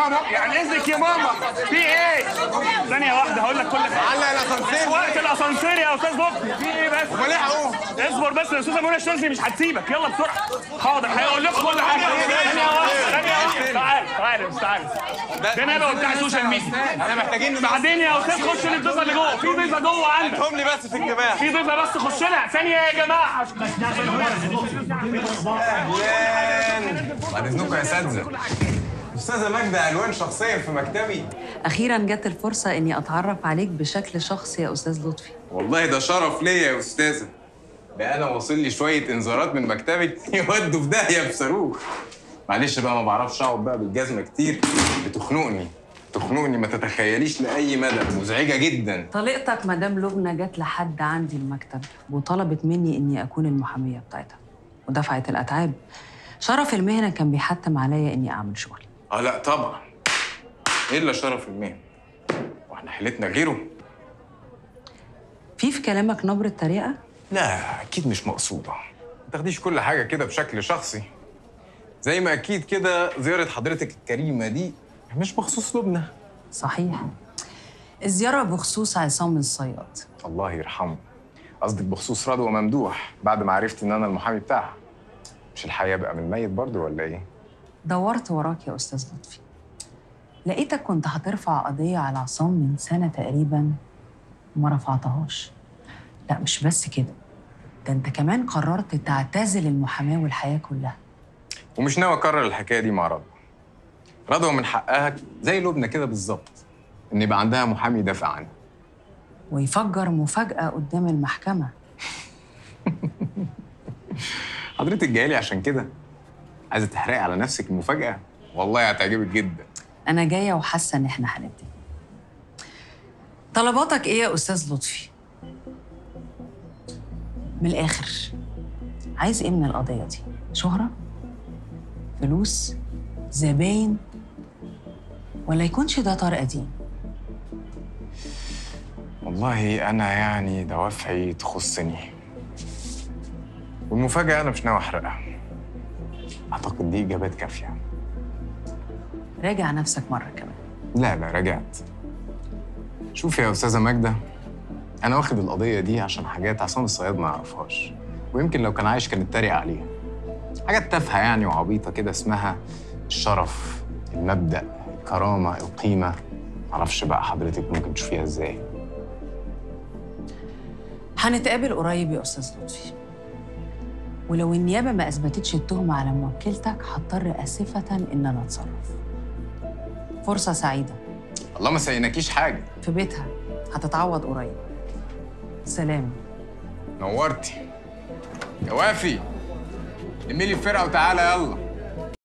ماما يعني اذنك يا ماما في ايه ثانيه واحده هقول لك كل حاجه علق الاسانسير وقت الاسانسير يا استاذ لطفي في ايه بس امال ايه هقوم اصبر بس يا استاذه منى الشاذلي مش هتسيبك يلا بسرعه حاضر هيقول لكم كل حاجه ثانيه واحده ثانيه واحده تعال تعال بس تعال ده انا بقى بتاع السوشيال ميديا احنا محتاجين بعدين يا استاذ خش الضيفه اللي جوه في ضيفه جوه عندك هم لي بس في الجماعه في ضيفه بس خش لها ثانيه يا جماعه اهلا بعد اذنكم يا اساتذه استاذه ماجده الوان شخصيا في مكتبي أخيرا جت الفرصة إني أتعرف عليك بشكل شخصي يا أستاذ لطفي والله ده شرف ليا يا استاذه ده انا واصل لي شويه انذارات من مكتبك يودوا في داهيه بصاروخ معلش بقى ما بعرفش اقعد بقى بالجزمه كتير بتخنقني تخنقني ما تتخيليش لاي مدى مزعجه جدا طليقتك مدام لبنى جت لحد عندي المكتب وطلبت مني إني أكون المحامية بتاعتها ودفعت الأتعاب شرف المهنة كان بيحتم عليا إني أعمل شغلي اه لا طبعا الا شرف المهنه واحنا حيلتنا غيره في في كلامك نبرة طريقة لا اكيد مش مقصوده ما تاخديش كل حاجه كده بشكل شخصي زي ما اكيد كده زياره حضرتك الكريمه دي مش بخصوص لبنى صحيح الزيارة بخصوص عصام الصياد الله يرحمه قصدك بخصوص رضوى ممدوح بعد ما عرفت ان انا المحامي بتاعها مش الحقيقه بقى من الميت برضه ولا ايه دورت وراك يا أستاذ لطفي لقيتك كنت هترفع قضية على عصام من سنة تقريبا وما رفعتهاش لا مش بس كده ده انت كمان قررت تعتزل المحاماة والحياة كلها ومش ناوي اكرر الحكايه دي مع رضوى رضوى من حقها زي لبنى كده بالظبط ان يبقى عندها محامي يدافع عنها ويفجر مفاجأة قدام المحكمة حضرتك جايه عشان كده عايزه تحرقي على نفسك المفاجاه والله هتعجبك جدا أنا جاية وحاسة إن إحنا هنبتدي طلباتك إيه يا أستاذ لطفي؟ من الآخر عايز إيه من القضية دي؟ شهرة؟ فلوس؟ زباين؟ ولا يكونش ده طار قديم؟ والله انا يعني دوافعي تخصني والمفاجاه انا مش ناوي احرقها اعتقد دي اجابات كافيه راجع نفسك مرة كمان لا لا رجعت شوفي يا استاذه ماجده انا واخد القضيه دي عشان حاجات عصام الصياد ما يعرفهاش ويمكن لو كان عايش كان اتريق عليها حاجات تافهه يعني وعبيطه كده اسمها الشرف المبدا الكرامه القيمه معرفش بقى حضرتك ممكن تشوفيها ازاي هنتقابل قريب يا أستاذ لطفي ولو النيابة ما أثبتتش التهمة على موكلتك هضطر آسفة إن أنا أتصرف فرصة سعيدة الله ما سيناكيش حاجه في بيتها هتتعوض قريب سلام نورتي يا وافي لمي لي الفرقه وتعالى يلا